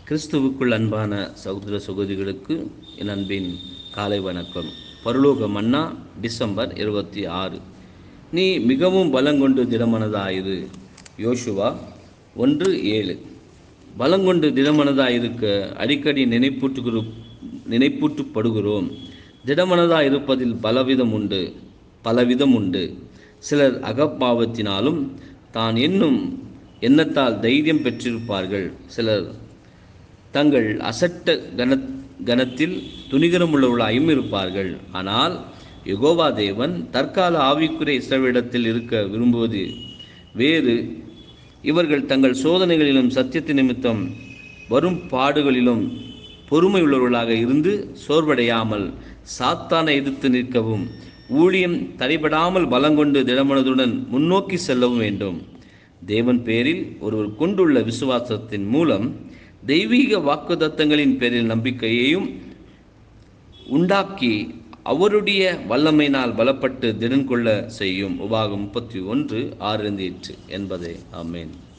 கிறிஸ்துவுக்குள் அன்பான சகோதர சகோதரிகளுக்கு என் அன்பின் காலை வணக்கம் பரலோக மன்னா டிசம்பர் இருபத்தி ஆறு நீ மிகவும் பலங்கொண்டு திடமனதாயிரு யோசுவா ஒன்று ஏழு பலங்கொண்டு திடமனதாயிருக்க அடிக்கடி நினைப்பூட்டுகிற நினைப்பூட்டப்படுகிறோம் திடமனதாக இருப்பதில் பலவிதம் உண்டு பலவிதம் உண்டு சிலர் அகப்பாவத்தினாலும் தான் என்னும் எண்ணத்தால் தைரியம் பெற்றிருப்பார்கள் சிலர் தங்கள் அசட்ட கன கணத்தில் துணிகரமுள்ளவர்களாயும் இருப்பார்கள் ஆனால் யெகோவா தேவன் தற்கால ஆவிக்குரிய இஸ்ரவேலிடத்தில் இருக்க விரும்புவது வேறு இவர்கள் தங்கள் சோதனைகளிலும் சத்தியத்து நிமித்தம் வரும் பாடுகளிலும் பொறுமை உள்ளவர்களாக இருந்து சோர்வடையாமல் சாத்தானை எதிர்த்து நிற்கவும் ஊழியம் தடைபடாமல் பலங்கொண்டு திடமனதுடன் முன்னோக்கி செல்லவும் வேண்டும் தேவன் பேரில் ஒருவர் கொண்டுள்ள விசுவாசத்தின் மூலம் தெய்வீக வாக்குதத்தங்களின் பேரில் நம்பிக்கையையும் உண்டாக்கி அவருடைய வல்லமையினால் பலப்பட்டு திடன் கொள்ள செய்யும் உபாகம் முப்பத்தி ஒன்று ஆறு எட்டு என்பதே ஆமேன்